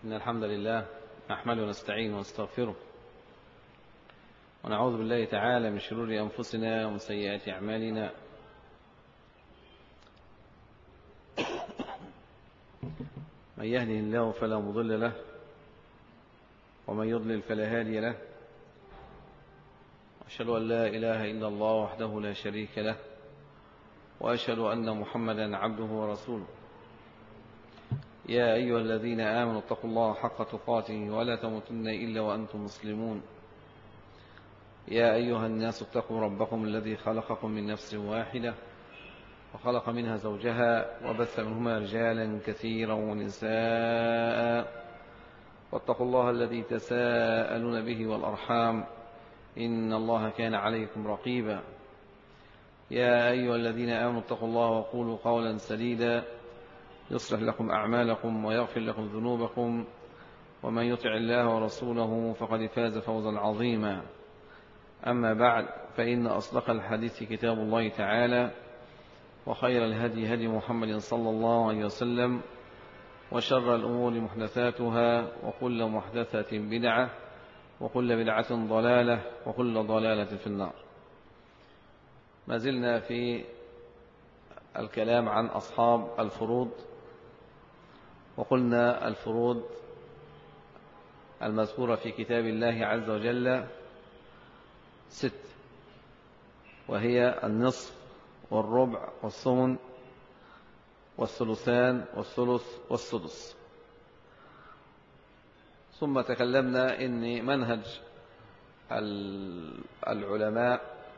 إن الحمد لله نحمده ونستعين ونستغفره ونعوذ بالله تعالى من شرور أنفسنا ومن سيئات أعمالنا من يهده الله فلا مضل له ومن يضلل فلا هادي له وأشهد أن لا إله إلا الله وحده لا شريك له وأشهد أن محمدا عبده ورسوله يا أيها الذين آمنوا اتقوا الله حق تقاته ولا تموتن إلا وأنتم مسلمون يا أيها الناس اتقوا ربكم الذي خلقكم من نفس واحدة وخلق منها زوجها وبث منهما رجالا كثيرا ونساء واتقوا الله الذي تساءلون به والأرحام إن الله كان عليكم رقيبا يا أيها الذين آمنوا اتقوا الله وقولوا قولا سديدا يصلح لكم أعمالكم ويغفر لكم ذنوبكم ومن يطع الله ورسوله فقد فاز فوزا عظيما أما بعد فإن أصدق الحديث كتاب الله تعالى وخير الهدي هدي محمد صلى الله عليه وسلم وشر الأمور محدثاتها وكل محدثة بدعة وكل بدعة ضلالة وكل ضلالة في النار ما زلنا في الكلام عن أصحاب الفروض وقلنا الفروض المذكورة في كتاب الله عز وجل ست وهي النصف والربع والثمن والثلثان والثلث والسدس ثم تكلمنا ان منهج العلماء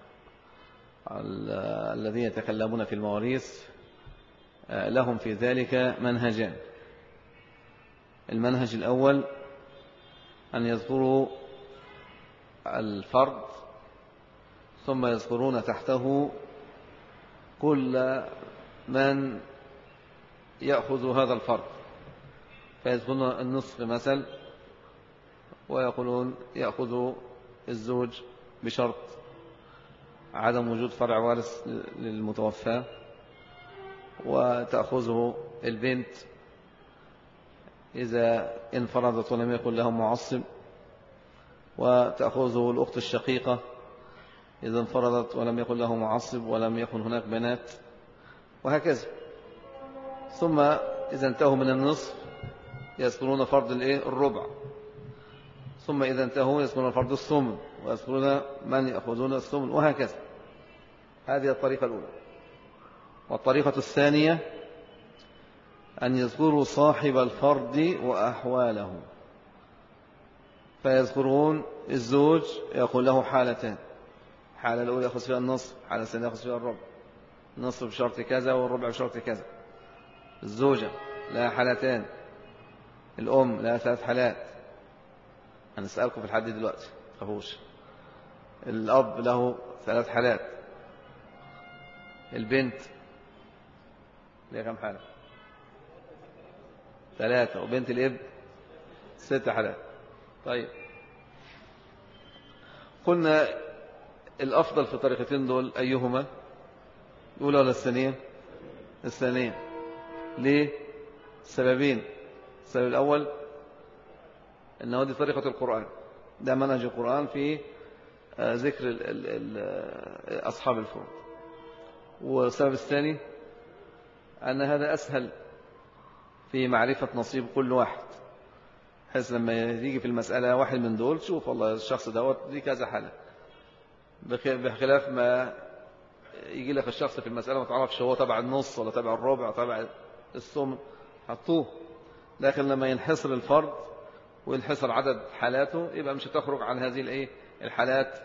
الذين يتكلمون في المواريث لهم في ذلك منهجان المنهج الأول أن يذكروا الفرد ثم يذكرون تحته كل من يأخذ هذا الفرد فيذكرون النصف مثل ويقولون يأخذ الزوج بشرط عدم وجود فرع وارث للمتوفى وتأخذه البنت إذا انفردت ولم يكن له معصب وتأخذه الأخت الشقيقة إذا انفردت ولم يكن له معصب ولم يكن هناك بنات وهكذا ثم إذا انتهوا من النصف يذكرون فرض الايه الربع ثم إذا انتهوا يذكرون فرض الثمن ويذكرون من يأخذون الثمن وهكذا هذه الطريقة الأولى والطريقة الثانية أن يذكروا صاحب الفرد وأحواله فيذكرون الزوج يقول له حالتان حالة الأولى يأخذ فيها النصف حالة الثانية يأخذ فيها الربع النصف بشرط كذا والربع بشرط كذا الزوجة لها حالتان الأم لها ثلاث حالات هنسألكم في الحد دلوقتي تخافوش الأب له ثلاث حالات البنت ليها كم حالة ثلاثة وبنت الابن ست حالات طيب قلنا الأفضل في الطريقتين دول أيهما الأولى ولا الثانية الثانية ليه سببين السبب الأول أنه دي طريقة القرآن ده منهج القرآن في ذكر ال ال ال أصحاب الفروض والسبب الثاني أن هذا أسهل في معرفة نصيب كل واحد بحيث لما يجي في المسألة واحد من دول شوف والله الشخص دوت دي كذا حالة بخلاف ما يجي لك الشخص في المسألة ما تعرفش هو تبع النص ولا تبع الربع تبع الثمن حطوه لكن لما ينحصر الفرد وينحصر عدد حالاته يبقى مش هتخرج عن هذه الايه الحالات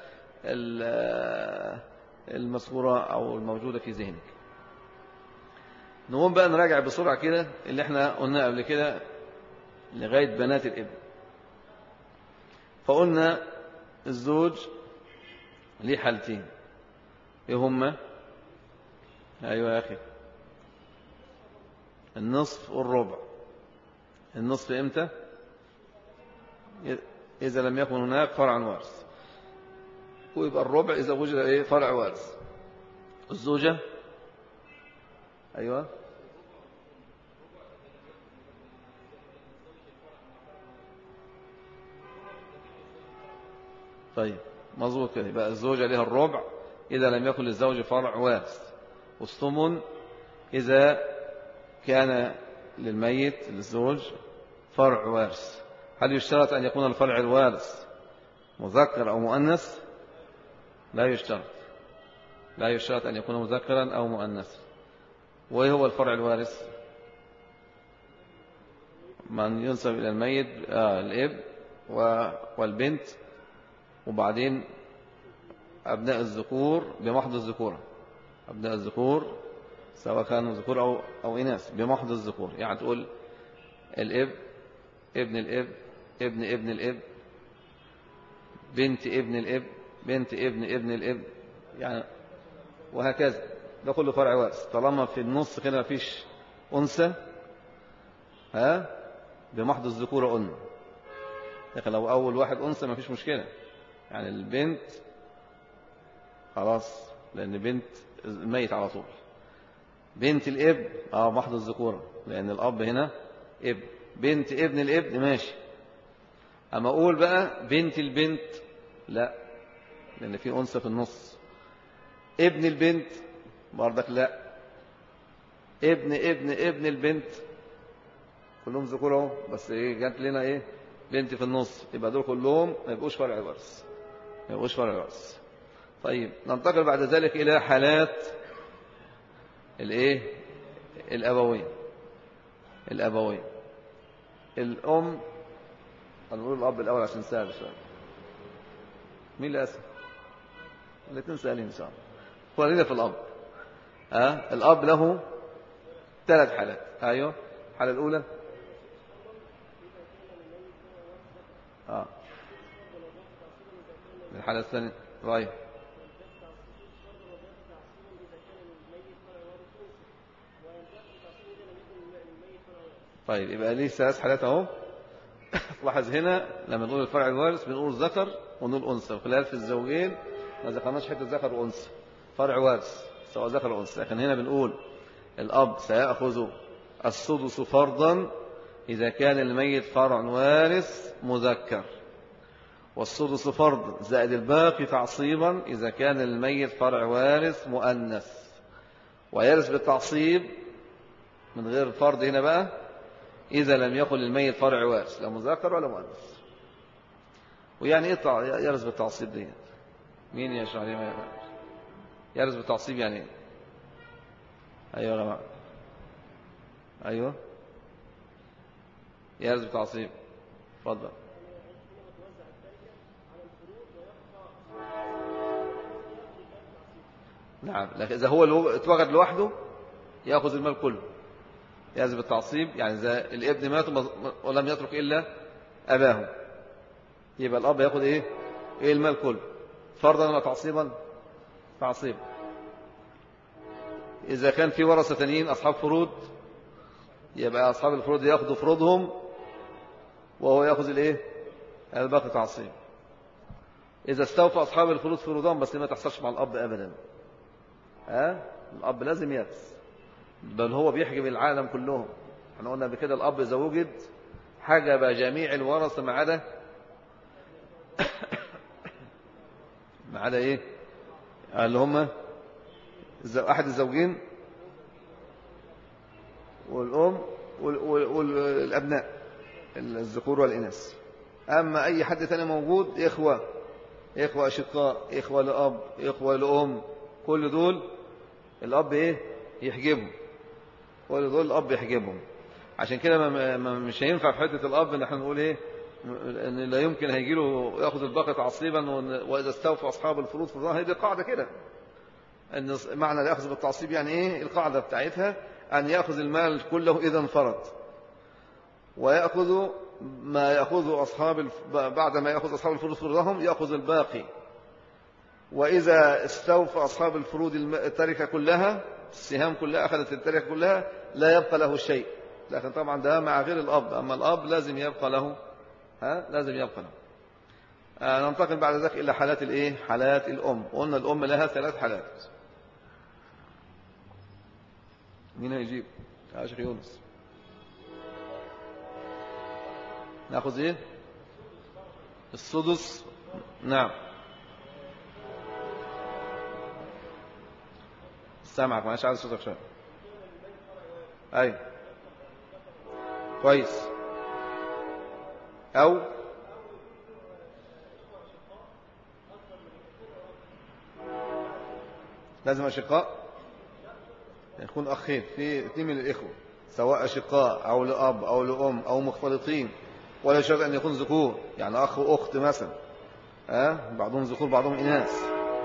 المذكورة أو الموجودة في ذهنك نقوم بقى نراجع بسرعة كده اللي احنا قلنا قبل كده لغاية بنات الابن فقلنا الزوج ليه حالتين ايه هما ايوه يا اخي النصف والربع النصف امتى اذا لم يكن هناك فرع وارث ويبقى الربع اذا وجد ايه فرع وارث الزوجة ايوه طيب مظبوط كده يبقى الزوجة لها الربع إذا لم يكن للزوج فرع وارث والثمن إذا كان للميت للزوج فرع وارث هل يشترط أن يكون الفرع الوارث مذكر أو مؤنث لا يشترط لا يشترط أن يكون مذكرا أو مؤنثا وإيه هو الفرع الوارث من ينسب إلى الميت آه الإب والبنت وبعدين أبناء الذكور بمحض الذكورة أبناء الذكور سواء كانوا ذكور أو, أو إناث بمحض الذكور يعني تقول الإب ابن الإب ابن ابن الإب بنت ابن الإب بنت ابن ابن الإب يعني وهكذا ده كله فرع وارث طالما في النص كده مفيش أنثى ها بمحض الذكورة قلنا لكن لو أول واحد أنثى مفيش مشكلة يعني البنت خلاص لأن بنت الميت على طول بنت الاب اه محض الذكورة لأن الأب هنا ابن بنت ابن الابن ماشي أما أقول بقى بنت البنت لا لأن في أنثى في النص ابن البنت برضك لا ابن ابن ابن البنت كلهم ذكور اهو بس ايه جات لنا ايه بنت في النص يبقى دول كلهم ما يبقوش فرع ورث ما يبقوش فرع ورث طيب ننتقل بعد ذلك الى حالات الايه الابوين الابوين الام هنقول الاب الاول عشان سهل شويه مين اللي اسف الاثنين سهلين ان شاء الله خلينا في الاب ها أه؟ الاب له ثلاث حالات ايوه الحاله الاولى اه الحاله الثانيه رايح طيب يبقى ليه ثلاث حالات اهو لاحظ هنا لما نقول الفرع الوارث بنقول ذكر ونقول انثى وخلال في الزوجين ما ذكرناش حته ذكر وانثى فرع وارث سواء ذكر او انثى لكن هنا بنقول الاب سياخذ السدس فرضا اذا كان الميت فرع وارث مذكر والسدس فرض زائد الباقي تعصيبا اذا كان الميت فرع وارث مؤنث ويرث بالتعصيب من غير الفرض هنا بقى إذا لم يكن للميت فرع وارث لا مذكر ولا مؤنث ويعني ايه يرث بالتعصيب دي مين يشرح لي ما يرث بالتعصيب يعني ايه ايوه يا جماعه ايوه يرث بالتعصيب اتفضل نعم لكن إذا هو اتوجد لوحده يأخذ المال كله يأخذ بالتعصيب يعني إذا الابن مات ولم يترك إلا أباه يبقى الأب يأخذ إيه إيه المال كله فرضا ولا تعصيبا تعصيب إذا كان في ورثة ثانيين أصحاب فروض يبقى أصحاب الفروض يأخذوا فروضهم وهو يأخذ الإيه الباقي تعصيب إذا استوفى أصحاب الفروض فروضهم بس ما تحصلش مع الأب أبدا ها الأب لازم يرث بل هو بيحجب العالم كلهم احنا قلنا بكده الأب إذا وجد حجب جميع الورثة ما عدا ما عدا إيه اللي هم أحد الزوجين والأم والأبناء الذكور والإناث أما أي حد تاني موجود إخوة إخوة أشقاء إخوة لأب إخوة لأم كل دول الأب إيه يحجبهم كل دول الأب يحجبهم عشان كده مش هينفع في حتة الأب إن احنا نقول إيه إن لا يمكن هيجي له ياخذ الباقي تعصيبا وإذا استوفى أصحاب الفروض في الظاهر دي قاعدة كده ان معنى يأخذ بالتعصيب يعني ايه القاعدة بتاعتها ان يأخذ المال كله اذا انفرد ويأخذ ما يأخذ أصحاب الف... بعد ما يأخذ أصحاب الفروض فروضهم يأخذ الباقي وإذا استوفى أصحاب الفروض التركة كلها السهام كلها أخذت التركة كلها لا يبقى له شيء لكن طبعا ده مع غير الأب أما الأب لازم يبقى له ها لازم يبقى له آه ننتقل بعد ذلك إلى حالات الإيه حالات الأم قلنا الأم لها ثلاث حالات مين هيجيب يا شيخ يونس ناخذ ايه السدس نعم سامعك معلش عايز صوتك شويه ايوه كويس او لازم اشقاء يكون اخين في اثنين من الاخوه سواء اشقاء او لاب او لام او مختلطين ولا شرط ان يكون ذكور يعني اخ واخت مثلا ها أه؟ بعضهم ذكور بعضهم اناث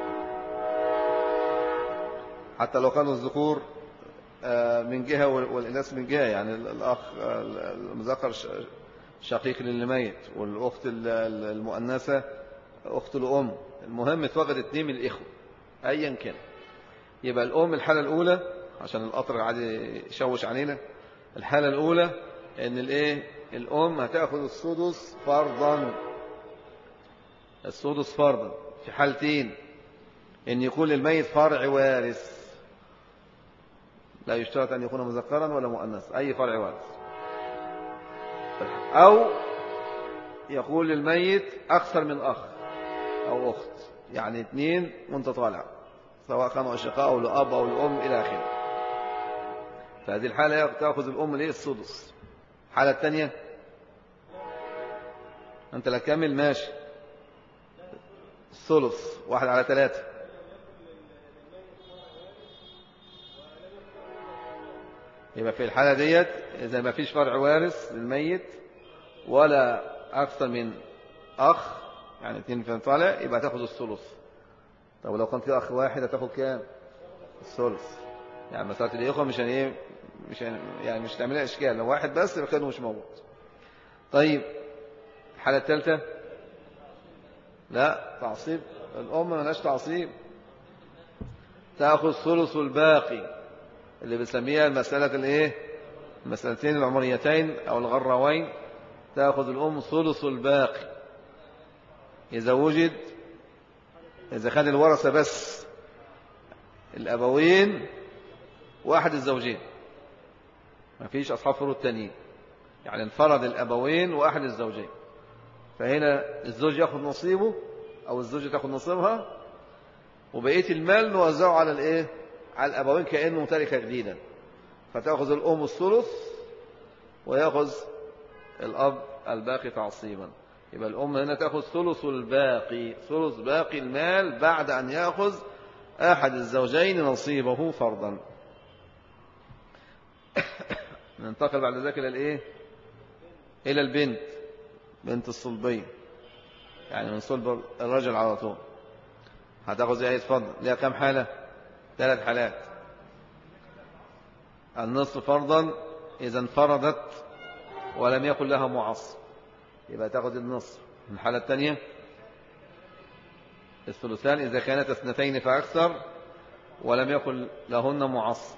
حتى لو كانوا الذكور من جهة والإناث من جهة يعني الأخ المذكر شقيق للميت والأخت المؤنثة أخت الأم المهم اتوجد اثنين من الإخوة أيا كان يبقى الأم الحالة الأولى عشان القطر عادي يشوش علينا الحالة الأولى إن الإيه الأم هتأخذ السدس فرضا السدس فرضا في حالتين إن يكون للميت فرع وارث لا يشترط أن يكون مذكرا ولا مؤنث أي فرع وارث أو يقول للميت أكثر من أخ أو أخت يعني اثنين وانت طالع سواء كانوا أشقاء أو لأب أو لأم إلى آخره فهذه الحالة تأخذ الأم ليه السدس الحالة الثانية أنت لا كامل ماشي الثلث واحد على ثلاثة يبقى في الحالة ديت إذا ما فيش فرع وارث للميت ولا أكثر من أخ يعني اثنين في طالع يبقى تاخد الثلث طب لو كان في أخ واحد هتاخد كام الثلث يعني مسألة الإخوة مش ايه مش يعني مش تعملها إشكال لو واحد بس يبقى كانه مش موجود طيب الحالة الثالثة لا تعصيب الأم مالهاش تعصيب تأخذ ثلث الباقي اللي بنسميها المسألة الايه المسألتين العمريتين أو الغروين تأخذ الأم ثلث الباقي إذا وجد إذا خد الورثة بس الأبوين واحد الزوجين ما فيش أصحاب فروض تانيين يعني انفرد الأبوين وأحد الزوجين فهنا الزوج ياخذ نصيبه أو الزوجة تاخذ نصيبها وبقية المال نوزعه على الإيه على الأبوين كأنه تركة جديدا فتأخذ الأم الثلث ويأخذ الأب الباقي تعصيبا يبقى الأم هنا تأخذ ثلث الباقي ثلث باقي المال بعد أن يأخذ أحد الزوجين نصيبه فرضا ننتقل بعد ذلك إلى الإيه إلى البنت بنت الصلبية يعني من صلب الرجل على طول هتاخذ ايه اتفضل ليها كم حالة ثلاث حالات النصف فرضا إذا انفردت ولم يكن لها معصب يبقى تاخذ النصف الحالة الثانية الثلثان إذا كانت اثنتين فأكثر ولم يكن لهن معصب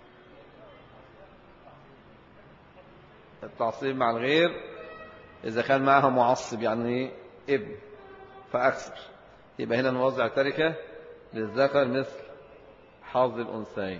التعصيب مع الغير إذا كان معها معصب يعني ابن فأكثر يبقى هنا نوزع التركة للذكر مثل حظ الأنثيين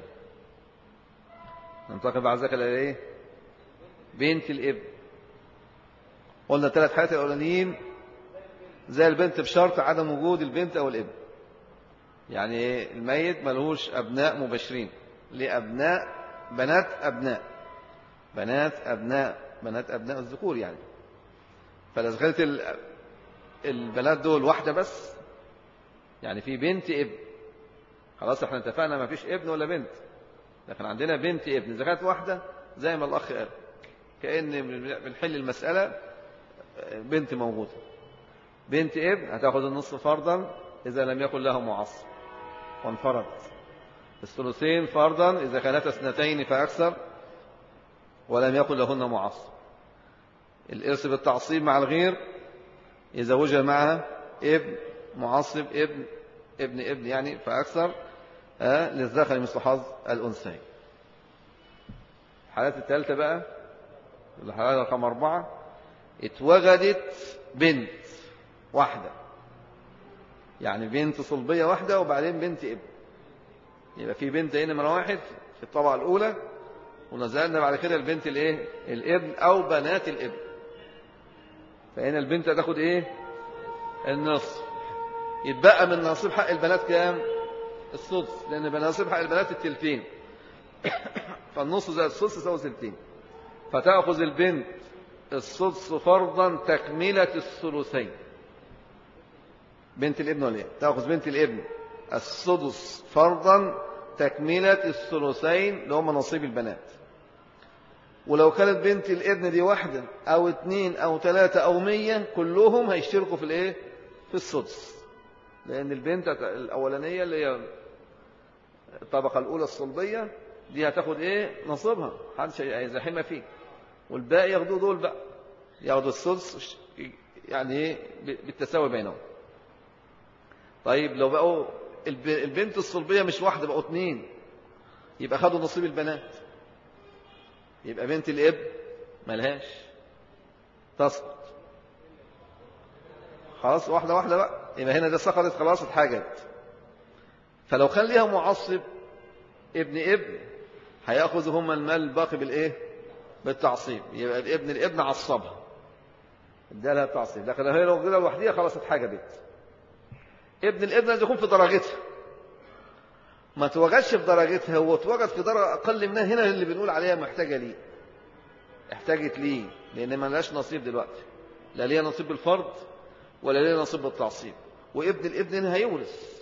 ننتقل بعد ذلك إلى إيه؟ بنت الابن قلنا ثلاث حالات الأولانيين زي البنت بشرط عدم وجود البنت أو الابن يعني الميت ملهوش أبناء مباشرين لأبناء بنات أبناء بنات أبناء بنات أبناء الذكور يعني فلو كانت البنات دول واحدة بس يعني في بنت ابن خلاص احنا اتفقنا ما فيش ابن ولا بنت لكن عندنا بنت ابن إذا كانت واحدة زي ما الأخ قال كأن بنحل المسألة بنت موجودة بنت ابن هتاخد النصف فرضا إذا لم يكن له معصب وانفرد الثلثين فرضا إذا كانت اثنتين فأكثر ولم يكن لهن معصب الإرث بالتعصيب مع الغير إذا وجد معها ابن معصب ابن ابن ابن يعني فأكثر آه للذكر مثل حظ الأنثيين الحالات الثالثة بقى الحالة رقم أربعة اتوجدت بنت واحدة يعني بنت صلبية واحدة وبعدين بنت ابن يبقى في بنت هنا من واحد في الطبقة الأولى ونزلنا بعد كده البنت الايه الابن أو بنات الابن فهنا البنت هتاخد ايه النصف يتبقى من نصيب حق البنات كام السدس لأن بنصيب حق البنات التلتين فالنص زي السدس يساوي تلتين فتأخذ البنت السدس فرضا تكملة الثلثين بنت الابن ولا ايه تأخذ بنت الابن السدس فرضا تكملة الثلثين اللي هم نصيب البنات ولو كانت بنت الابن دي واحدة أو اتنين أو تلاتة أو مية كلهم هيشتركوا في الايه في السدس لأن البنت الأولانية اللي هي الطبقة الأولى الصلبية دي هتاخد ايه نصيبها محدش هيزاحمها فيه والباقي ياخدوه دول بقى ياخدوا السدس يعني ايه بالتساوي بينهم طيب لو بقوا البنت الصلبية مش واحدة بقوا اتنين يبقى خدوا نصيب البنات يبقى بنت الاب ملهاش تسقط خلاص واحدة واحدة بقى يبقى هنا ده سقطت خلاص اتحاجت فلو كان ليها معصب ابن ابن هياخذ هم المال الباقي بالايه بالتعصيب يبقى ابن الابن عصبها ادالها التعصيب لكن هي لو كده لوحديها خلاص اتحجبت ابن الابن لازم يكون في درجتها ما توجدش في درجتها هو توجد في درجة أقل منها هنا اللي بنقول عليها محتاجة ليه احتاجت ليه لأن ما لهاش نصيب دلوقتي لا ليها نصيب بالفرض ولا ليها نصيب بالتعصيب وابن الابن هنا هيورث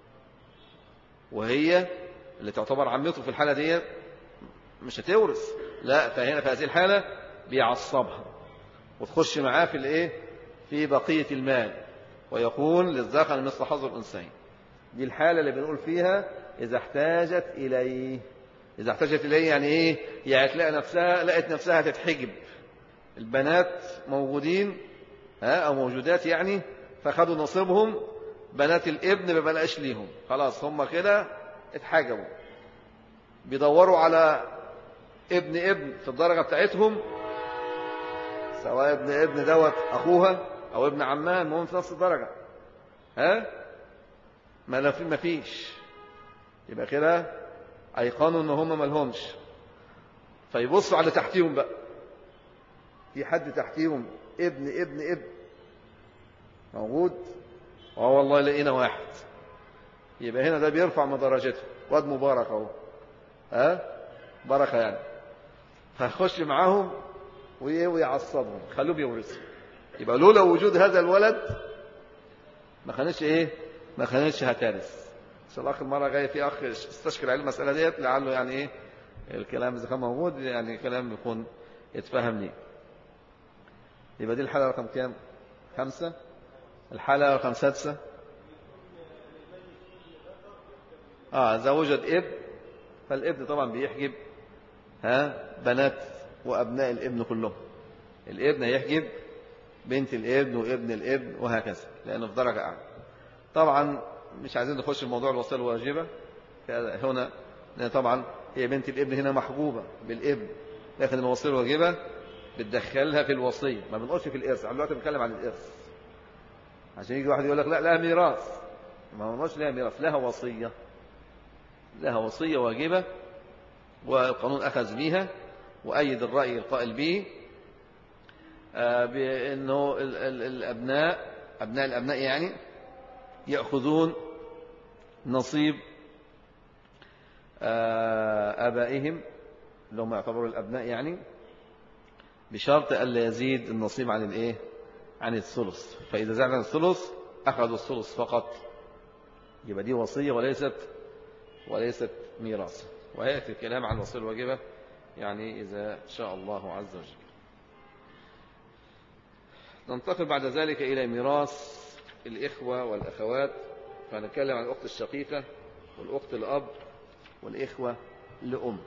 وهي اللي تعتبر عمته في الحالة دي مش هتورث لا فهنا في هذه الحالة بيعصبها وتخش معاه في الايه في بقية المال ويقول للذكر مثل حظ الأنثيين دي الحالة اللي بنقول فيها إذا احتاجت إليه إذا احتاجت إليه يعني إيه يعني تلاقي نفسها لقت نفسها تتحجب البنات موجودين ها أو موجودات يعني فخدوا نصيبهم بنات الابن ما بقاش ليهم خلاص هم كده اتحجبوا بيدوروا على ابن ابن في الدرجة بتاعتهم سواء ابن ابن دوت أخوها أو ابن عمها المهم في نفس الدرجة ها ما فيش يبقى كده أيقنوا إن هم ملهمش فيبصوا على تحتيهم بقى في حد تحتيهم ابن ابن ابن موجود اه والله لقينا واحد يبقى هنا ده بيرفع من درجته واد مبارك اهو ها بركه يعني فخش معاهم ويعصبهم خلوه بيورثوا يبقى لولا وجود هذا الولد ما كانش ايه ما كانتش هترث ان الاخ المره جايه في اخ استشكل عليه المساله ديت لعله يعني ايه الكلام اذا كان موجود يعني كلام يكون يتفهم ليه يبقى دي الحاله رقم كام خمسة الحالة رقم سادسة اه إذا وجد ابن فالابن طبعا بيحجب ها بنات وأبناء الابن كلهم الابن هيحجب بنت الابن وابن الابن وهكذا لأنه في درجة أعلى طبعا مش عايزين نخش في موضوع الوصية الواجبة هنا لأن طبعا هي بنت الابن هنا محبوبة بالابن لكن الوصية الواجبة بتدخلها في الوصية ما بنقولش في الإرث احنا دلوقتي بنتكلم عن الإرث عشان يجي واحد يقول لك لا لها ميراث ما هو مش لها ميراث لها وصية لها وصية واجبة والقانون أخذ بها وأيد الرأي القائل به آه، بأنه الأبناء أبناء الأبناء يعني يأخذون نصيب آه، آبائهم اللي هم يعتبروا الأبناء يعني بشرط ألا يزيد النصيب عن الإيه عن الثلث فإذا زاد عن الثلث أخذوا الثلث فقط يبقى دي وصية وليست وليست ميراث وهيأتي الكلام عن الوصية الواجبة يعني إذا شاء الله عز وجل ننتقل بعد ذلك إلى ميراث الإخوة والأخوات فنتكلم عن الأخت الشقيقة والأخت الأب والإخوة لأم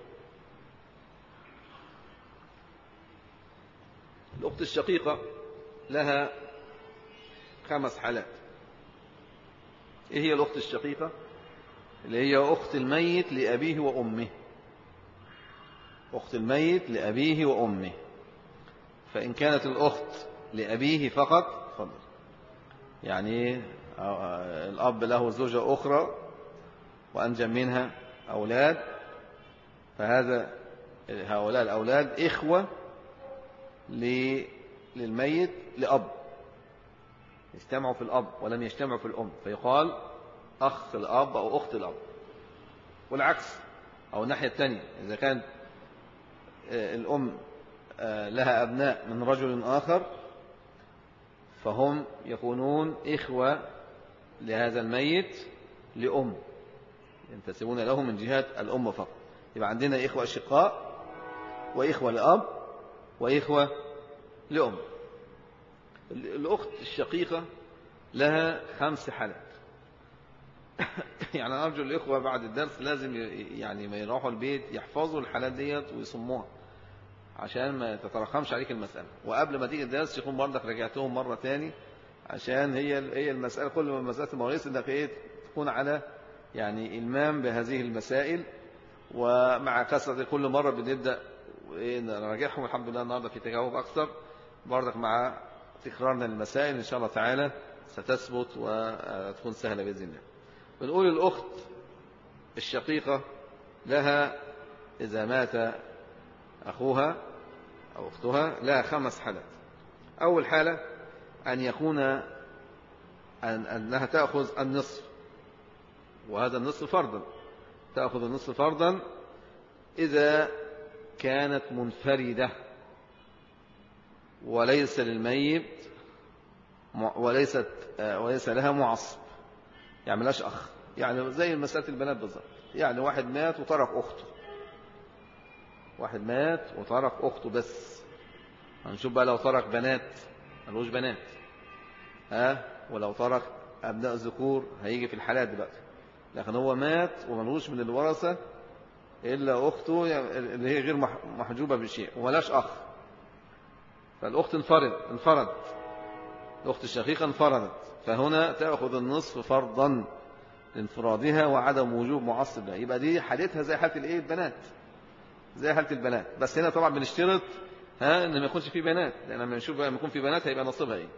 الأخت الشقيقة لها خمس حالات إيه هي الأخت الشقيقة اللي هي أخت الميت لأبيه وأمه أخت الميت لأبيه وأمه فإن كانت الأخت لأبيه فقط فضل يعني الأب له زوجة أخرى وأنجم منها أولاد فهذا هؤلاء الأولاد إخوة للميت لأب يجتمعوا في الأب ولم يجتمعوا في الأم فيقال أخ الأب أو أخت الأب والعكس أو الناحية الثانية إذا كان آه، الأم آه، لها أبناء من رجل آخر فهم يكونون إخوة لهذا الميت لأم ينتسبون له من جهة الأم فقط يبقى عندنا إخوة أشقاء وإخوة لأب وإخوة لأم الأخت الشقيقة لها خمس حالات يعني أرجو الإخوة بعد الدرس لازم يعني ما يروحوا البيت يحفظوا الحالات ديت ويصموها عشان ما تتراكمش عليك المسألة وقبل ما تيجي الدرس يكون برضك رجعتهم مرة تاني عشان هي هي المسألة كل ما مسألة المواريث انك ايه تكون على يعني إلمام بهذه المسائل ومع كثرة كل مرة بنبدأ إيه نراجعهم الحمد لله النهاردة في تجاوب أكثر برضك مع تكرارنا للمسائل إن شاء الله تعالى ستثبت وتكون سهلة بإذن الله بنقول الأخت الشقيقة لها إذا مات أخوها أو أختها لها خمس حالات أول حالة أن يكون أن أنها تأخذ النصف وهذا النصف فرضا تأخذ النصف فرضا إذا كانت منفردة وليس للميت وليست وليس لها معصب يعني ملاش أخ يعني زي مسألة البنات بالظبط يعني واحد مات وترك أخته واحد مات وترك أخته بس هنشوف بقى لو ترك بنات ملوش بنات ها ولو ترك أبناء ذكور هيجي في الحالات دلوقتي لكن هو مات وملوش من الورثة إلا أخته اللي هي غير محجوبة بشيء وملاش أخ فالأخت انفرد انفرد الأخت الشقيقة انفردت فهنا تأخذ النصف فرضا لانفرادها وعدم وجوب معصب لها يبقى دي حالتها زي حالة الايه البنات زي حالة البنات بس هنا طبعا بنشترط ها ان ما يكونش في بنات لان لما نشوف لما يكون في بنات هيبقى نصيبها ايه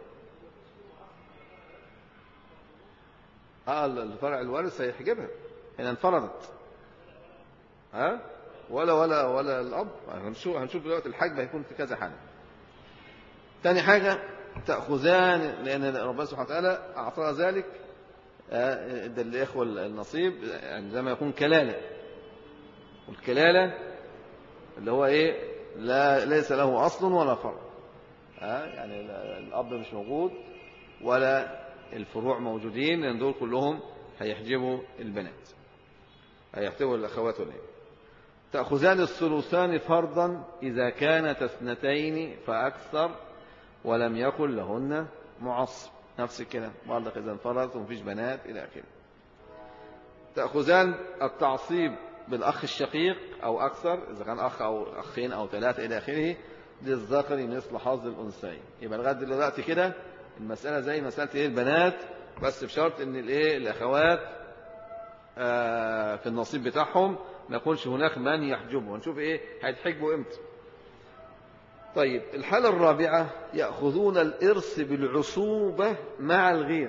اه الفرع الوارث هيحجبها هنا انفردت ها ولا ولا ولا الاب هنشوف هنشوف دلوقتي الحجب هيكون في كذا حاله ثاني حاجه تاخذان لان ربنا سبحانه وتعالى اعطاها ذلك آه، ده الاخوه النصيب عندما يكون كلاله والكلاله اللي هو ايه لا ليس له اصل ولا فرع ها يعني الاب مش موجود ولا الفروع موجودين لان دول كلهم هيحجبوا البنات هيحتوي الاخوات والابن تأخذان الثلثان فرضا إذا كانت اثنتين فأكثر ولم يكن لهن معصب نفس الكلام برضك إذا انفرضت ومفيش بنات إلى آخره تأخذان التعصيب بالأخ الشقيق أو أكثر إذا كان أخ أو أخين أو ثلاثة إلى آخره للذكر مثل حظ الأنثيين يبقى لغاية دلوقتي كده المسألة زي مسألة إيه البنات بس بشرط إن الإيه الأخوات آه في النصيب بتاعهم ما يكونش هناك من يحجبه نشوف إيه هيتحجبوا إمتى طيب الحالة الرابعة يأخذون الإرث بالعصوبة مع الغير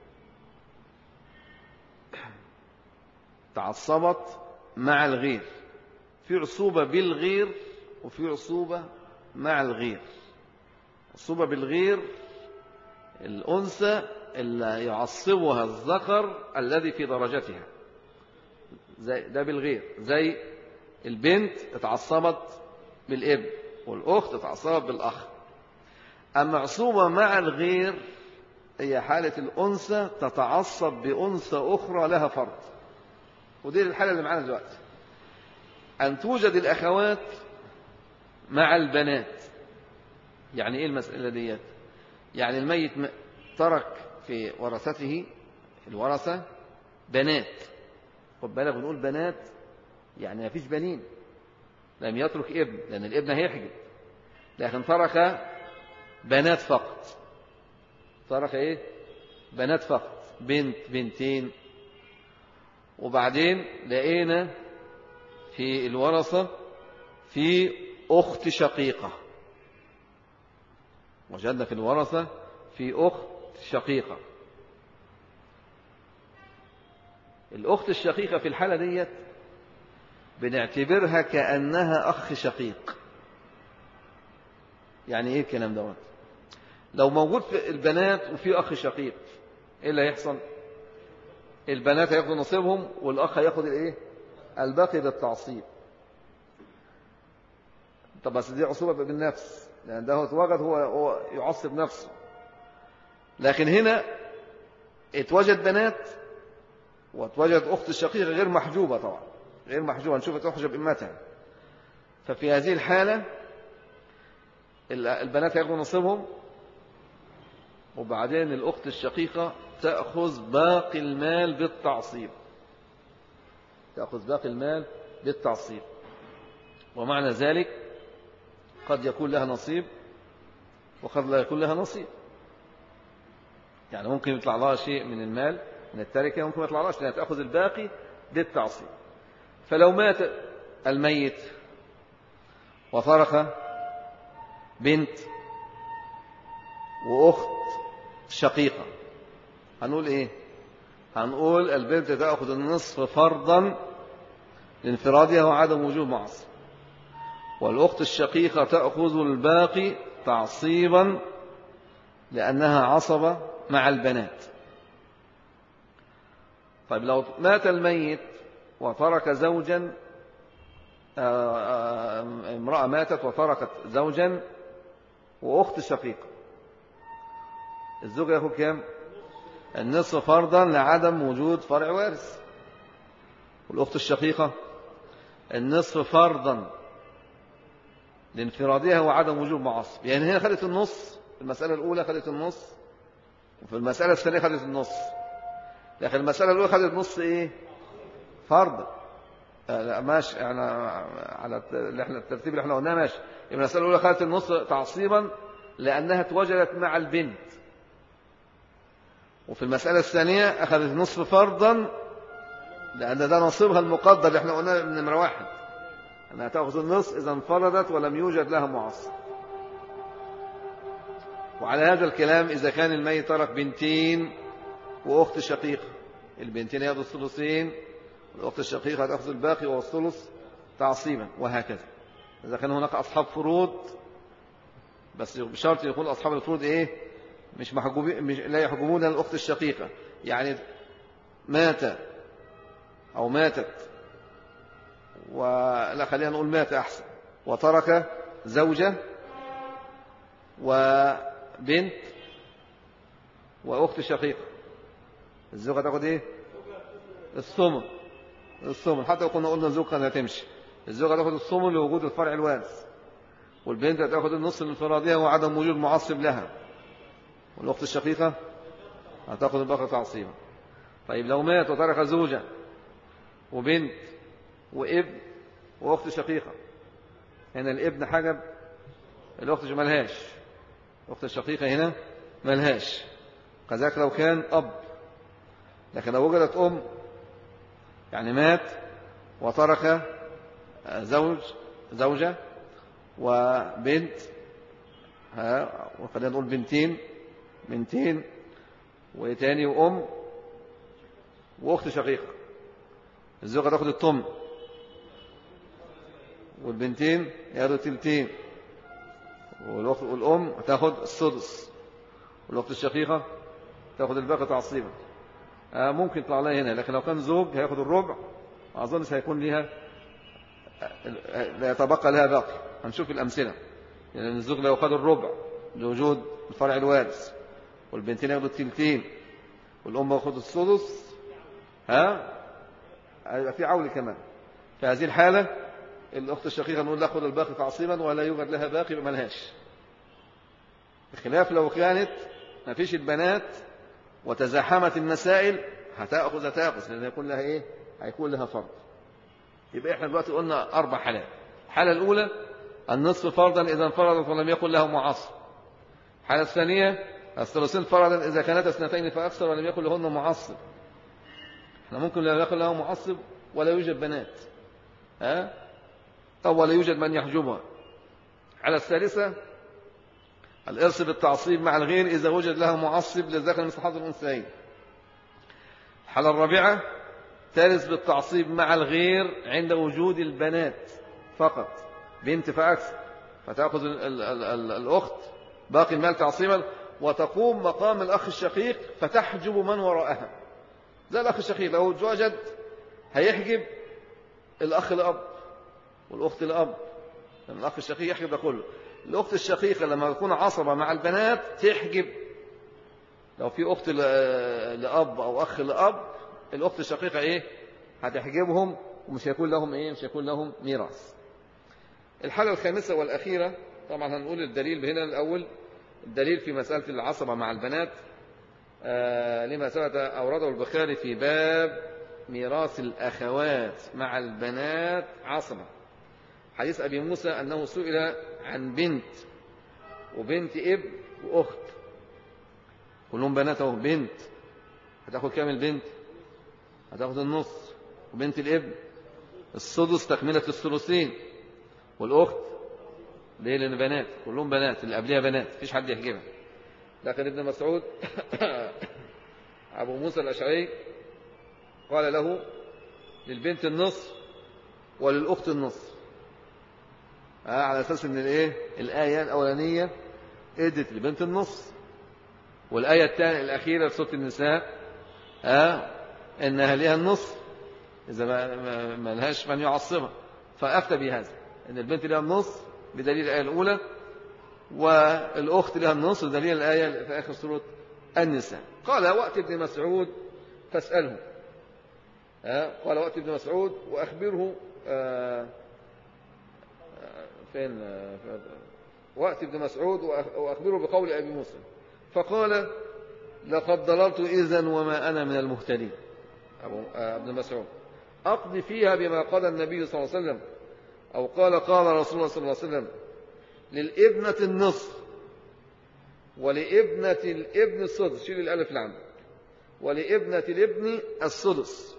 تعصبت مع الغير في عصوبة بالغير وفي عصوبة مع الغير عصوبة بالغير الأنثى اللي يعصبها الذكر الذي في درجتها زي ده بالغير زي البنت اتعصبت بالابن والأخت اتعصبت بالأخ أما عصوبة مع الغير هي حالة الأنثى تتعصب بأنثى أخرى لها فرد ودي الحالة اللي معانا دلوقتي أن توجد الأخوات مع البنات يعني إيه المسألة ديت يعني الميت ترك في ورثته الورثة بنات خد بالك بنقول بنات يعني ما فيش بنين لم يترك ابن لأن الابن هيحجب لكن ترك بنات فقط ترك ايه بنات فقط بنت بنتين وبعدين لقينا في الورثة في أخت شقيقة وجدنا في الورثة في أخت شقيقة الأخت الشقيقة في الحالة ديت بنعتبرها كأنها أخ شقيق يعني إيه الكلام دوت لو موجود في البنات وفي أخ شقيق إيه اللي هيحصل البنات هياخدوا نصيبهم والأخ هياخد الإيه الباقي بالتعصيب طب بس دي عصوبة بالنفس لأن ده هو اتوجد هو, هو يعصب نفسه لكن هنا اتوجد بنات واتوجد أخت الشقيقة غير محجوبة طبعا غير محجوبة نشوف تحجب إمتها ففي هذه الحالة البنات ياخذوا نصيبهم وبعدين الأخت الشقيقة تأخذ باقي المال بالتعصيب تأخذ باقي المال بالتعصيب ومعنى ذلك قد يكون لها نصيب وقد لا يكون لها نصيب يعني ممكن يطلع لها شيء من المال من التركة ممكن ما يطلع لهاش لأنها تأخذ الباقي بالتعصيب فلو مات الميت وفرخ بنت وأخت شقيقة هنقول إيه هنقول البنت تأخذ النصف فرضا لانفرادها وعدم وجود معصب والأخت الشقيقة تأخذ الباقي تعصيبا لأنها عصبة مع البنات طيب لو مات الميت وترك زوجا آه، آه، امرأة ماتت وتركت زوجا وأخت شقيقة الزوج ياخد كام النصف فرضا لعدم وجود فرع وارث والأخت الشقيقة النصف فرضا لانفرادها وعدم وجود معصب يعني هنا خدت النص في المسألة الأولى خدت النص وفي المسألة الثانية خدت النص لكن المسألة الأولى خدت نص إيه فرض لا ماشي يعني على اللي احنا الترتيب اللي احنا قلناه ماشي المسألة الأولى خدت النص تعصيبا لأنها اتوجدت مع البنت وفي المسألة الثانية أخذت نصف فرضا لأن ده نصيبها المقدر اللي احنا قلناه من نمرة واحد أنها تأخذ النصف إذا انفردت ولم يوجد لها معصب وعلى هذا الكلام إذا كان الميت ترك بنتين وأخت شقيقة البنتين يأخذوا الثلثين والأخت الشقيقة تأخذ الباقي والثلث تعصيبا وهكذا إذا كان هناك أصحاب فروض بس بشرط يكون أصحاب الفروض إيه مش محجوبين مش لا يحجبون الأخت الشقيقة يعني مات أو ماتت ولا خلينا نقول مات أحسن وترك زوجة وبنت وأخت شقيقة الزوجة تاخد إيه الثمن الثمن حتى لو كنا قلنا الزوجة كانت هتمشي الزوجة تاخد الثمن لوجود الفرع الوارث والبنت تاخد النصف الانفرادية وعدم وجود معصب لها والأخت الشقيقة هتاخد الباقي تعصيبا طيب لو مات وترك زوجة وبنت وابن وأخت شقيقة هنا الابن حجب الأخت ملهاش الأخت الشقيقة هنا ملهاش كذلك لو كان أب لكن لو وجدت أم يعني مات وترك زوج زوجة وبنت ها وخلينا نقول بنتين بنتين وتاني وأم وأخت شقيقة الزوجة تاخد الطم والبنتين ياخدوا تلتين والأم تاخد السدس والأخت الشقيقة تاخد الباقي تعصيبا آه ممكن يطلع لها هنا لكن لو كان زوج هياخد الربع ما أظنش هيكون لها لا يتبقى لها باقي هنشوف الأمثلة يعني الزوج لو خد الربع لوجود الفرع الوارث والبنتين ياخدوا التلتين والأم ياخد السدس ها هيبقى في عول كمان في هذه الحالة الأخت الشقيقة نقول ناخد الباقي تعصيبا ولا يوجد لها باقي ما لهاش بخلاف لو كانت ما فيش البنات وتزاحمت المسائل هتأخذ هتأخذ لأن يكون لها إيه هيكون لها فرض يبقى إحنا دلوقتي قلنا أربع حالات الحالة الأولى النصف فرضا إذا انفردت ولم يكن له معصب الحالة الثانية الثلاثين فرضا إذا كانت اثنتين فأكثر ولم يكن لهن معصب احنا ممكن لا يكن له معصب ولا يوجد بنات ها أو ولا يوجد من يحجبها على الثالثة الإرث بالتعصيب مع الغير إذا وجد له معصب للذكر مثل حظ الأنثيين الحالة الرابعة ترث بالتعصيب مع الغير عند وجود البنات فقط بنت فأكثر فتأخذ ال ال ال ال الأخت باقي المال تعصيبا وتقوم مقام الأخ الشقيق فتحجب من وراءها زي الأخ الشقيق لو وجد هيحجب الأخ الأب والأخت الأب يعني الأخ الشقيق يحجب ده كله الأخت الشقيقة لما تكون عصبة مع البنات تحجب لو في أخت لأب أو أخ لأب الأخت الشقيقة إيه هتحجبهم ومش هيكون لهم إيه مش هيكون لهم ميراث الحالة الخامسة والأخيرة طبعا هنقول الدليل هنا الأول الدليل في مسألة العصبة مع البنات آه لما ثبت أورده البخاري في باب ميراث الأخوات مع البنات عصبة حديث أبي موسى أنه سئل عن بنت وبنت ابن وأخت كلهم بناته بنت هتاخد كام البنت هتاخد النص وبنت الابن السدس تكملة الثلثين والأخت ليه لأن بنات كلهم بنات اللي قبلها بنات مفيش حد يحجبها لكن ابن مسعود أبو موسى الأشعري قال له للبنت النصف وللأخت النصف آه على أساس أن الإيه الآية الأولانية ادت لبنت النصف والآية الثانية الأخيرة في سورة النساء آه إنها لها النصف إذا ما, ما لهاش من يعصبها فأفتى بهذا إن البنت لها النصف بدليل الآية الأولى والأخت لها النصف بدليل الآية في آخر سورة النساء قال وقت ابن مسعود فاسأله قال وقت ابن مسعود وأخبره فين وقت ابن مسعود وأخبره بقول أبي موسى فقال لقد ضللت إذا وما أنا من المهتدين ابن مسعود أقضي فيها بما قال النبي صلى الله عليه وسلم أو قال قال رسول الله صلى الله عليه وسلم للابنة النصف ولابنة الابن السدس شيل الألف اللي عندك ولابنة الابن السدس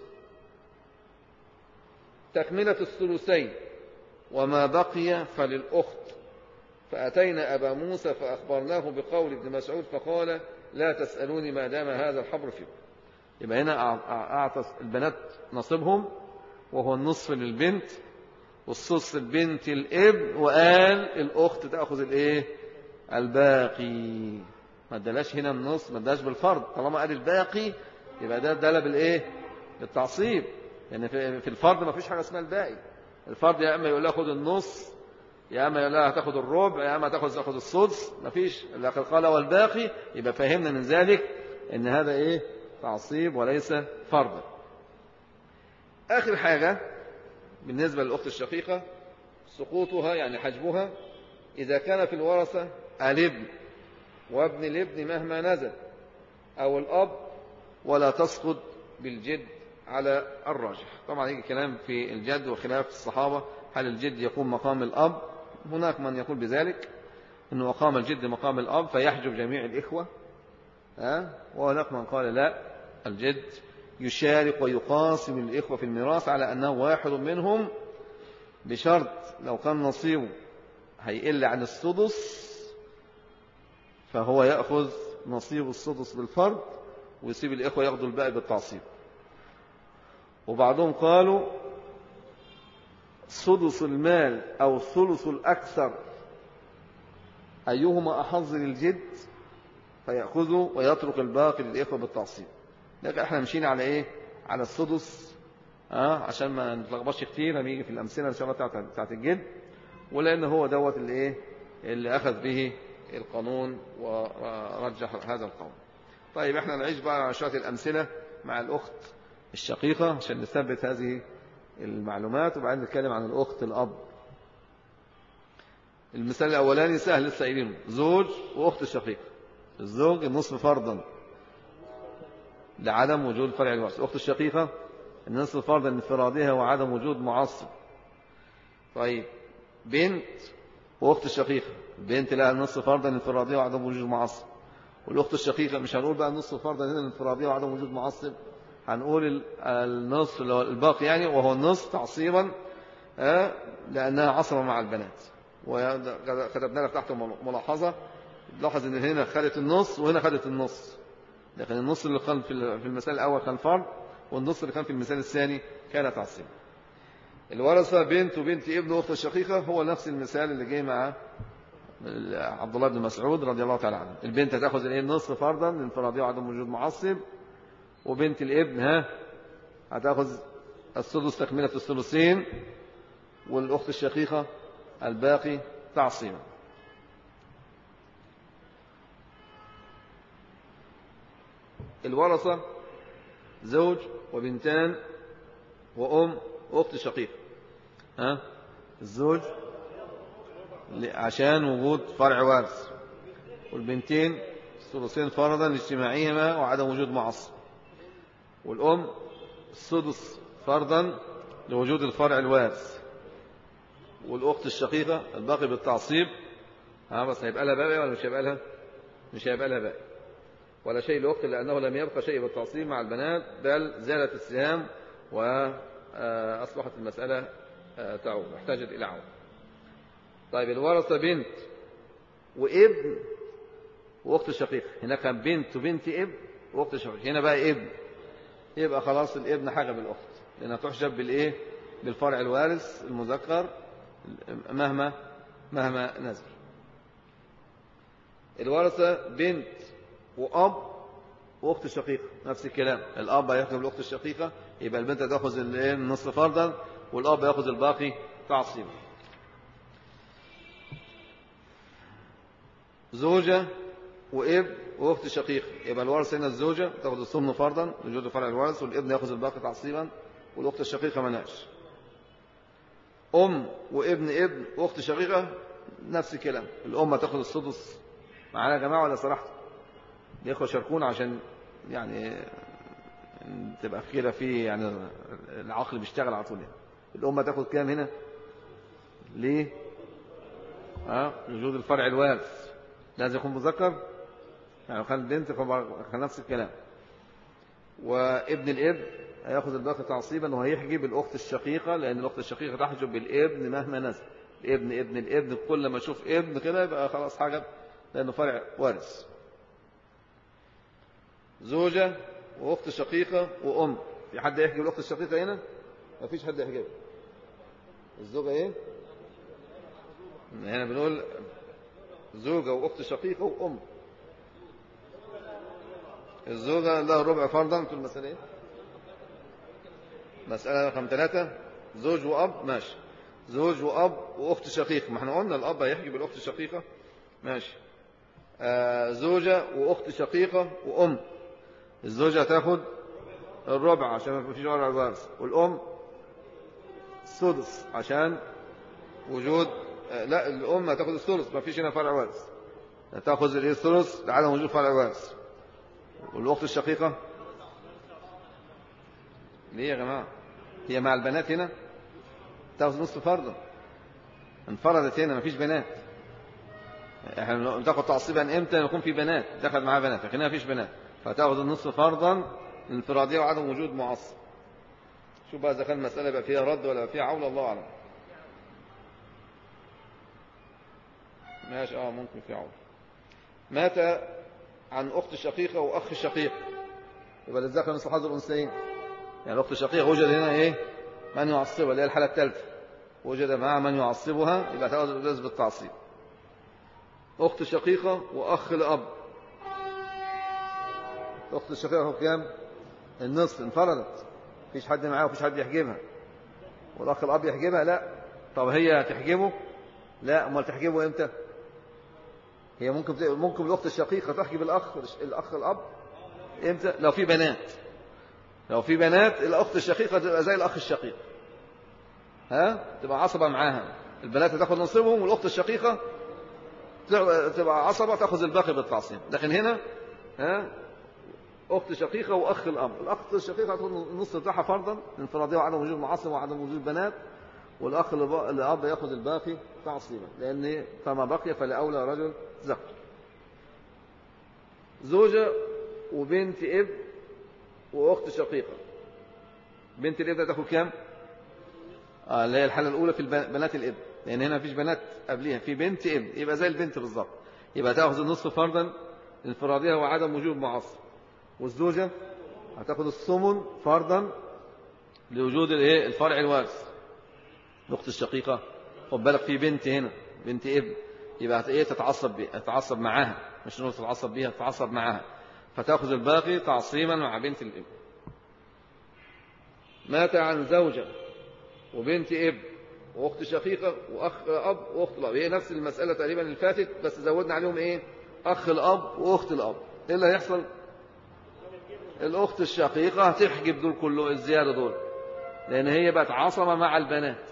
تكملة الثلثين وما بقي فللأخت فأتينا أبا موسى فأخبرناه بقول ابن مسعود فقال لا تسألوني ما دام هذا الحبر فيكم يبقى هنا أعطى البنات نصيبهم وهو النصف للبنت والصص البنت الابن وقال الأخت تأخذ الإيه الباقي ما ادلاش هنا النص ما ادلاش بالفرض طالما قال الباقي يبقى ده اداله بالايه بالتعصيب يعني في الفرض ما فيش حاجه اسمها الباقي الفرض يا اما يقول لها خد النص يا اما يقول لها هتاخد الربع يا اما تاخد تاخد السدس ما فيش لكن قال والباقي يبقى فهمنا من ذلك ان هذا ايه تعصيب وليس فرضا اخر حاجه بالنسبه للاخت الشقيقه سقوطها يعني حجبها اذا كان في الورثه الابن وابن الابن مهما نزل أو الأب ولا تسقط بالجد على الراجح طبعا يجي كلام في الجد وخلاف الصحابة هل الجد يقوم مقام الأب هناك من يقول بذلك أنه مقام الجد مقام الأب فيحجب جميع الإخوة ها وهناك من قال لا الجد يشارك ويقاسم الإخوة في الميراث على أنه واحد منهم بشرط لو كان نصيبه هيقل عن السدس فهو يأخذ نصيب السدس بالفرض ويسيب الإخوة ياخذوا الباقي بالتعصيب وبعضهم قالوا سدس المال أو ثلث الأكثر أيهما أحظ للجد فيأخذه ويترك الباقي للإخوة بالتعصيب لكن احنا مشينا على ايه على السدس اه عشان ما نتلخبطش كتير هنيجي في الأمثلة إن شاء الله بتاعت الجد ولأن هو دوت اللي ايه اللي أخذ به القانون ورجح هذا القول طيب احنا نعيش بقى شوية الأمثلة مع الأخت الشقيقة عشان نثبت هذه المعلومات وبعدين نتكلم عن الأخت الأب المثال الأولاني سهل لسه زوج وأخت الشقيقة الزوج النصف فرضا لعدم وجود فرع الورث أخت الشقيقة النصف فرضا لانفرادها وعدم وجود معصب طيب بنت وأخت الشقيقة البنت لها النصف فرضا انفرادية وعدم وجود معصب والأخت الشقيقة مش هنقول بقى النصف فرضا هنا الانفرادية وعدم وجود معصب هنقول النصف الباقي يعني وهو النصف تعصيبا لأنها عصبة مع البنات وكتبنا لك تحت ملاحظة لاحظ ان هنا خدت النص وهنا خدت النص لكن النص اللي كان في المثال الأول كان فرض والنص اللي كان في المثال الثاني كان تعصيب الورثة بنت وبنت ابن واخت الشقيقة هو نفس المثال اللي جاي مع عبد الله بن مسعود رضي الله تعالى عنه البنت هتاخذ الايه النصف فرضا لانفراديه وعدم وجود معصب وبنت الابن ها هتاخذ السدس تكملة الثلثين والأخت الشقيقة الباقي تعصيما الورثة زوج وبنتان وأم وأخت شقيقة ها الزوج عشان وجود فرع وارث والبنتين الثلثين فرضا لاجتماعهما وعدم وجود معصب والأم السدس فرضا لوجود الفرع الوارث والأخت الشقيقة الباقي بالتعصيب ها بس هيبقى لها باقي ولا مش هيبقى لها مش هيبقى لها باقي ولا شيء لأخت لأنه لم يبقى شيء بالتعصيب مع البنات بل زالت السهام وأصبحت المسألة آه، تعود احتاجت إلى عون طيب الورثة بنت وابن واخت شقيقة هناك كان بنت وبنت ابن واخت شقيقة هنا بقى ابن يبقى خلاص الابن حاجة بالاخت لانها تحجب بالايه بالفرع الوارث المذكر مهما مهما نزل الورثة بنت وأب وأخت شقيقة نفس الكلام الأب هياخد الأخت الشقيقة يبقى البنت تأخذ النصف فرضا والأب يأخذ الباقي تعصيبا زوجة وابن واخت شقيق يبقى الورث هنا الزوجة تاخذ الثمن فرضا وجود فرع الورث والابن ياخذ الباقي تعصيبا والاخت الشقيقة مناش ام وابن ابن واخت شقيقة نفس الكلام الام تاخذ السدس معانا يا جماعة ولا صراحة الاخوة شاركونا عشان يعني تبقى كده في يعني العقل بيشتغل على طول يعني. الام تاخذ كام هنا ليه ها وجود الفرع الوارث لازم يكون مذكر يعني كان البنت كان نفس الكلام وابن الابن هياخذ الباقي تعصيبا وهيحجب الاخت الشقيقه لان الاخت الشقيقه تحجب بالابن مهما نزل الابن ابن الابن كل ما اشوف ابن كده يبقى خلاص حجب لانه فرع وارث زوجه واخت شقيقه وام في حد يحجب الاخت الشقيقه هنا ما فيش حد يحجبها الزوجه ايه هنا بنقول زوجه واخت شقيقه وام الزوجة لها ربع فرضا في المسألة ايه مسألة رقم ثلاثة زوج وأب ماشي زوج وأب وأخت شقيقة ما احنا قلنا الأب هيحجب الأخت الشقيقة ماشي آه زوجة وأخت شقيقة وأم الزوجة هتاخد الربع عشان ما فيش ورع الوارث والأم السدس عشان وجود آه لا الأم هتاخد الثلث ما فيش هنا فرع وارث هتاخد الثلث لعدم وجود فرع وارث والأخت الشقيقة ليه يا جماعة هي مع البنات هنا تاخذ نصف فرضا انفردت هنا مفيش بنات احنا بتاخد تعصيبا امتى يكون في بنات دخل معاها بنات لكن مفيش بنات فتاخذ النصف فرضا انفرادية وعدم وجود معصب شوف بقى اذا كان المسألة يبقى فيها رد ولا فيها عول الله اعلم ماشي اه ممكن في عول مات عن أخت شقيقة وأخ شقيق يبقى للذكر مثل حظ الأنثيين يعني الأخت الشقيقة وجد هنا إيه من يعصبها اللي هي الحالة الثالثة وجد معها من يعصبها يبقى تأخذ الجواز بالتعصيب أخت شقيقة وأخ لأب أخت الشقيقة كام النصف انفردت مفيش حد معاها ومفيش حد يحجبها والأخ الأب يحجبها لا طب هي تحجبه لا امال تحجبه امتى هي ممكن ممكن الاخت الشقيقه تحجب الاخ الاخ الاب امتى لو في بنات لو في بنات الاخت الشقيقه تبقى زي الاخ الشقيق ها تبقى عصبه معاها البنات تاخذ نصيبهم والاخت الشقيقه تبقى عصبه تاخذ الباقي بالتعصيب لكن هنا ها اخت شقيقه واخ الاب الاخت الشقيقه تاخذ النص بتاعها فرضا انفراديه وعدم وجود معصب وعدم وجود بنات والاخ الاب ياخذ الباقي تعصيبا لان فما بقي فلاولى رجل ذكر زوجة وبنت اب وأخت شقيقة بنت الاب تاخد كام؟ آه اللي هي الحالة الأولى في بنات الاب لأن هنا مفيش بنات قبليها في بنت اب يبقى زي البنت بالظبط يبقى تاخذ النصف فرضا انفرادها وعدم وجود معصب والزوجة هتاخد الثمن فرضا لوجود الايه الفرع الوارث الأخت الشقيقة خد بالك في بنت هنا بنت ابن يبقى ايه تتعصب بي. تتعصب معاها مش نقول تتعصب بيها تتعصب معاها فتأخذ الباقي تعصيما مع بنت الابن مات عن زوجة وبنت اب واخت شقيقة واخ اب واخت الاب هي نفس المسألة تقريبا اللي فاتت بس زودنا عليهم ايه اخ الاب واخت الاب ايه اللي هيحصل الاخت الشقيقة هتحجب دول كله الزيادة دول لان هي بقت عصمة مع البنات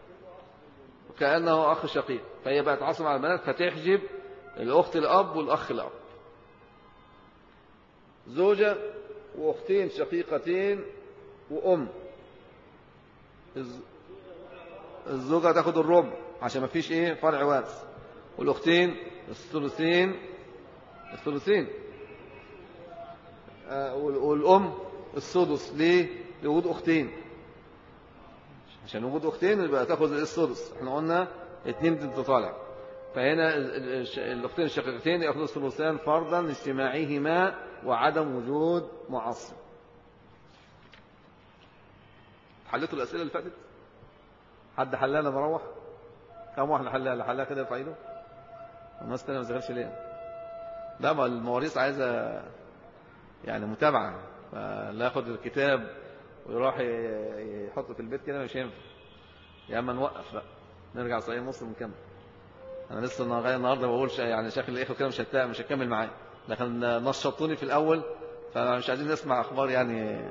وكأنه اخ شقيق فهي بقت عصمة مع البنات فتحجب الاخت الاب والاخ الاب زوجة واختين شقيقتين وام الزوجة تاخد الربع عشان ما فيش ايه فرع وارث والاختين الثلثين الثلثين آه والام السدس ليه لوجود اختين عشان وجود اختين يبقى تاخد السدس احنا قلنا اتنين بنت طالع فهنا الاختين الشقيقتين ياخذوا الثلثان فرضا لاجتماعهما وعدم وجود معصب حليتوا الاسئله اللي فاتت حد حلها انا بروح كم واحد حلها اللي حلها كده يرفع ايده الناس الثانيه ما ذاكرش ليه لا ما المواريث عايزه يعني متابعه فلا ياخد الكتاب ويروح يحطه في البيت كده مش هينفع يا اما نوقف بقى نرجع صحيح مسلم ونكمل انا لسه لغايه النهارده ما بقولش يعني شكل الاخوه كده مش مش هكمل معايا لكن نشطوني في الاول فمش عايزين نسمع اخبار يعني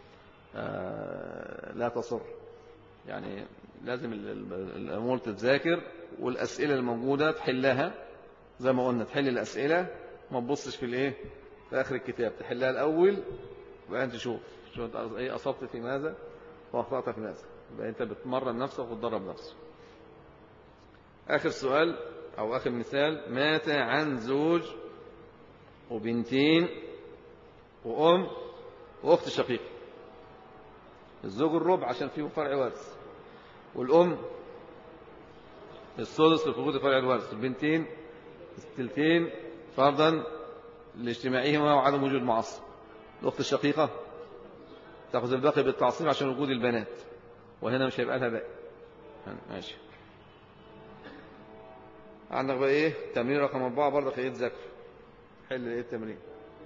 آه لا تصر يعني لازم الأمور تتذاكر والأسئلة الموجودة تحلها زي ما قلنا تحل الأسئلة ما تبصش في الإيه في آخر الكتاب تحلها الأول وبعدين تشوف شو إيه أصبت في ماذا وأخطأت في ماذا يبقى أنت بتمرن نفسك وتدرب نفسك آخر سؤال أو آخر مثال مات عن زوج وبنتين وأم وأخت شقيقة الزوج الربع عشان فيه فرع وارث والأم السدس لفقود فرع الوارث البنتين الثلثين فرضا لاجتماعهما وعدم وجود معصب الأخت الشقيقة تأخذ الباقي بالتعصيب عشان وجود البنات وهنا مش هيبقى لها باقي ماشي عندك بقى ايه تمرين رقم أربعة برضه ايه تذاكر حل ايه التمرين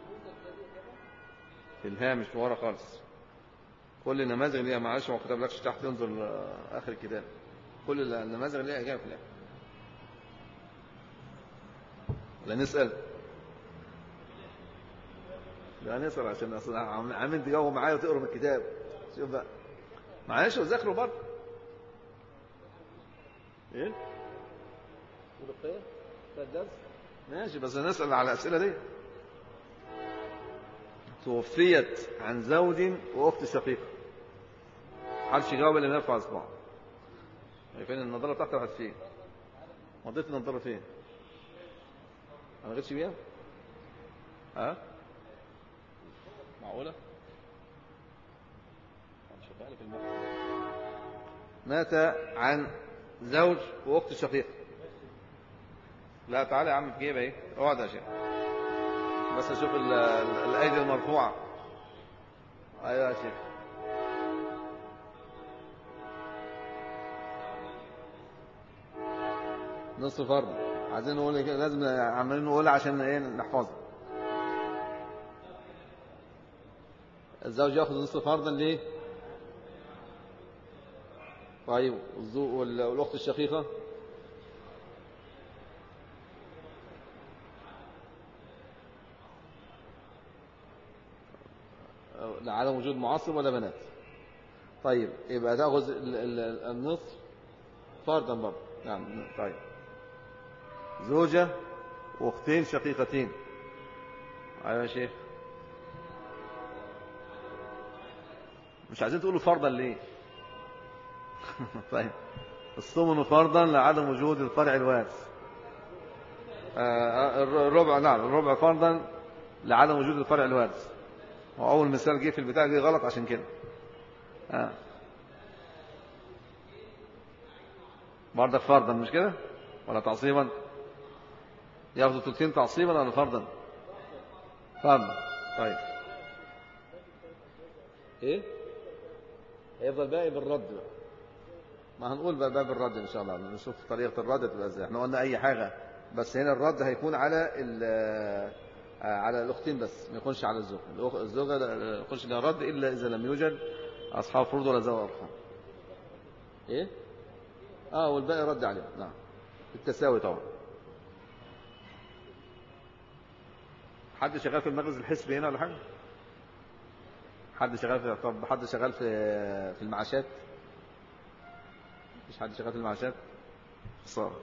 في الهامش ورا خالص كل النماذج اللي هي معلش ما كتبلكش تحت انظر اخر الكتاب كل النماذج اللي هي اجابه في الاخر لا نسال لا نسال عشان اصلا عامل تجاوب معايا وتقرا من الكتاب شوف بقى معلش وذاكروا برضه ايه ودقيه الدرس ماشي بس نسال على الاسئله دي توفيت عن زوج واخت شقيقه حدش يجاوب الا يرفع اصبعه فين النظاره بتاعتي راحت فين مضيت النظاره فين انا غيرش بيها ها معقوله مات عن زوج واخت شقيقه لا تعالى يا عم في جيبه ايه اقعد يا شيخ بس اشوف الايدي المرفوعه ايوه يا شيخ نصف فرض عايزين نقول لازم عمالين نقول عشان ايه نحفظها الزوج ياخذ نصف فرضا ليه طيب والاخت الشقيقه لعدم وجود معصب ولا بنات طيب يبقى تاخذ النصف فرضا برضه نعم طيب زوجة واختين شقيقتين ايوه يا شيخ مش عايزين تقولوا فرضا ليه طيب الصمن فرضا لعدم وجود الفرع الوارث آه، الربع نعم الربع فرضا لعدم وجود الفرع الوارث واول مثال جه في البتاع دي غلط عشان كده آه. برضك فرضا مش كده ولا تعصيبا ياخذوا ثلثين تعصيبا ولا فرضا فرضا طيب ايه هيفضل باقي بالرد بقى ما هنقول بقى باب الرد ان شاء الله نشوف طريقه الرد تبقى ازاي احنا قلنا اي حاجه بس هنا الرد هيكون على على الاختين بس ما يكونش على الزوج الزوجه ما يكونش لها رد الا اذا لم يوجد أصحاب فروض ولا ذوي أرحام إيه آه والباقي رد عليه نعم بالتساوي طبعا حد شغال في المركز الحسبي هنا ولا حاجة حد شغال في طب حد شغال في في المعاشات مفيش حد شغال في المعاشات خسارة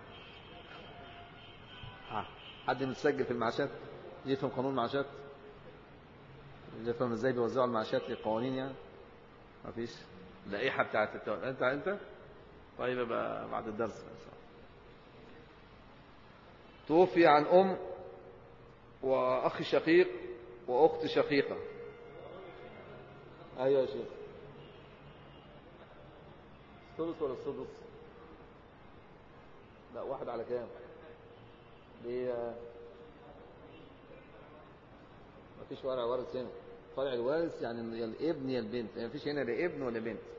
حد متسجل في المعاشات يفهم قانون المعاشات يفهم ازاي بيوزعوا المعاشات للقوانين يعني مفيش اللائحة بتاعت التو... انت انت طيب يبقى بعد الدرس توفي عن ام واخ شقيق واخت شقيقة ايوه يا شيخ الثلث ولا السدس لا واحد على كام ليه مفيش فرع وارث هنا فرع الوارث يعني يا الابن يا البنت يعني مفيش هنا لا ابن ولا بنت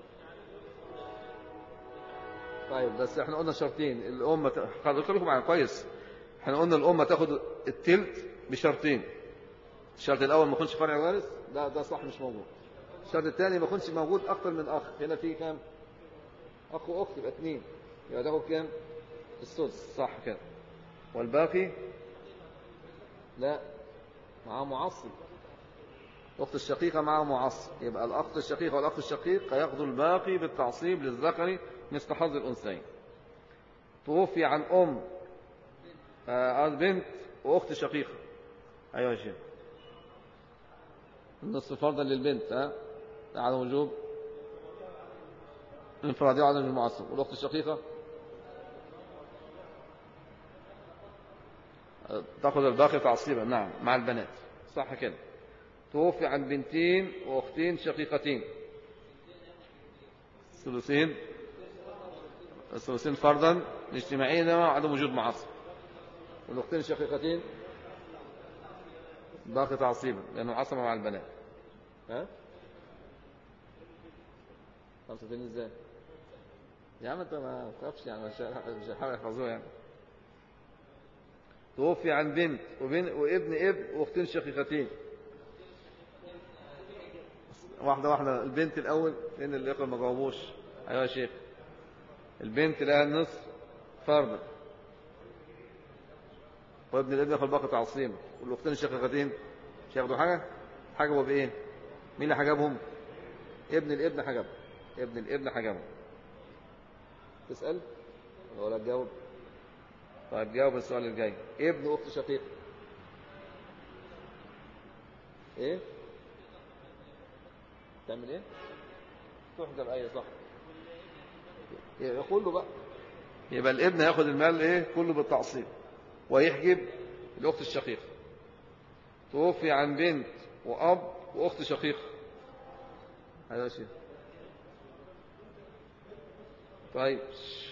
طيب بس احنا قلنا شرطين الأمة قلت لكم معايا كويس احنا قلنا الأمة تاخد التلت بشرطين الشرط الأول ما يكونش فرع وارث ده ده صح مش موجود الشرط الثاني ما يكونش موجود أكتر من أخ هنا في كام أخ وأخت يبقى اثنين يبقى تاخد كام السدس صح كده والباقي لا معاه معصب أخت الشقيقة معاه معصب يبقى الأخت الشقيقة والأخت الشقيق يأخذ الباقي بالتعصيب للذكر مثل حظ الأنثيين توفي عن أم آه بنت وأخت شقيقة أيوة يا شيخ النصف فرضا للبنت ها على وجوب انفرادية وعدم المعصب والأخت الشقيقة تأخذ الباقي تعصيبا نعم مع البنات صح كده توفي عن بنتين وأختين شقيقتين الثلثين الثلثين فرضا اجتماعيا عدم وجود معصب والأختين شقيقتين باقي تعصيبا لأنه عصب مع البنات ها خمسة فين ازاي يا عم انت ما تخافش يعني مش هحاول يحفظوه يعني توفي عن بنت وبن وابن ابن واختين شقيقتين واحدة واحدة البنت الأول لأن الإخوة ما جاوبوش أيوة يا شيخ البنت لها النصف فرضا وابن الابن ياخد باقي تعصيم والأختين الشقيقتين مش ياخدوا حاجة حجبوا بإيه مين اللي حجبهم ابن الابن حجبهم ابن الابن حجبهم تسأل ولا تجاوب طيب جاوب السؤال الجاي ابن أخت شقيق ايه تعمل ايه تحجب اي صح يقول له بقى يبقى الابن ياخد المال ايه كله بالتعصيب ويحجب الاخت الشقيقه توفي عن بنت واب واخت شقيقه هذا شيء طيب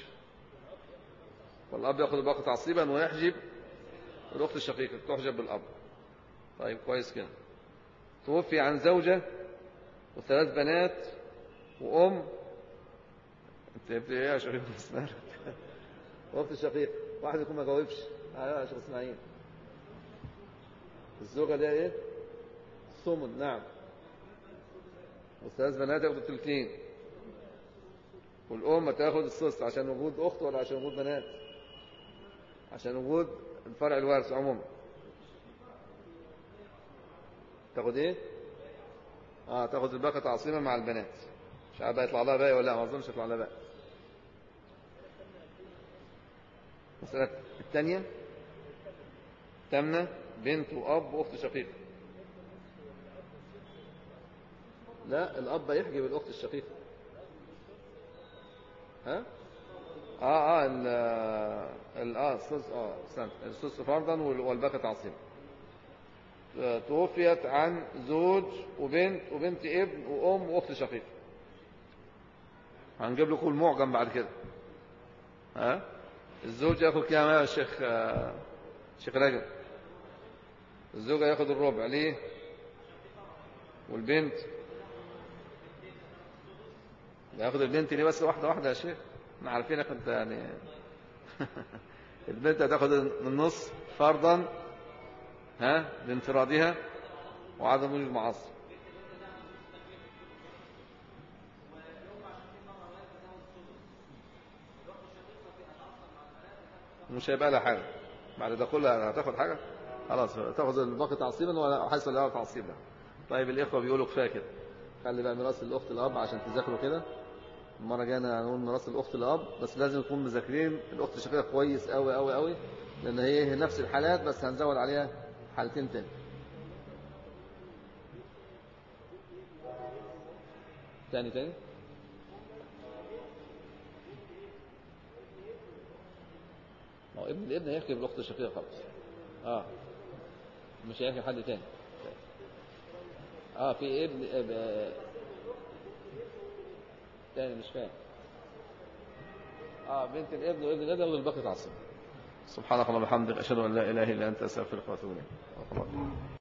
والأب يأخذ الباقي تعصيبا ويحجب الأخت الشقيقة تحجب بالأب طيب كويس كده توفي عن زوجة وثلاث بنات وأم انت ابن ايه يا شقيق اسمها وقت الشقيق واحد يكون ما جاوبش اه يا شيخ اسماعيل الزوجة ده ايه ثمن نعم والثلاث بنات ياخدوا الثلثين والأم تاخد السدس عشان وجود أخت ولا عشان وجود بنات عشان وجود الفرع الوارث عموما تاخد ايه اه تاخد الباقي تعصيبا مع البنات مش عارف يطلع لها باقي ولا لا ما اظنش يطلع لها باقي المسألة الثانية تمنى بنت وأب وأخت شقيقة لا الأب يحجب الأخت الشقيقة ها اه اه ال ال اه السدس اه استنى السدس فرضا والباقي تعصيب توفيت عن زوج وبنت وبنت ابن وام واخت شقيق هنجيب لكم المعجم بعد كده ها الزوج ياخد كام يا شيخ آه شيخ رجب الزوجة ياخد الربع ليه والبنت ياخد البنت ليه بس واحدة واحدة يا شيخ احنا عارفين انت يعني البنت هتاخد النص فرضا ها لانفرادها وعدم وجود معصب مش هيبقى لها حاجة بعد ده كله هتاخد حاجة خلاص تاخذ الباقي تعصيبا ولا حيث لا تعصيبا طيب الإخوة بيقولوا كفاية كده خلي بقى ميراث الأخت الأب عشان تذاكروا كده المرة الجاية هنقول ميراث الأخت الأب بس لازم نكون مذاكرين الأخت الشقيقة كويس قوي قوي قوي لأن هي نفس الحالات بس هنزود عليها حالتين تاني تاني تاني ما هو ابن الابن هيحكي بالاخت الشقيقه خلاص اه مش هيحكي حد تاني اه في ابن اب... تاني مش فاهم اه بنت الابن وابن الابن والباقي تعصب سبحانك اللهم وبحمدك اشهد ان لا اله الا انت استغفرك واتوب اليك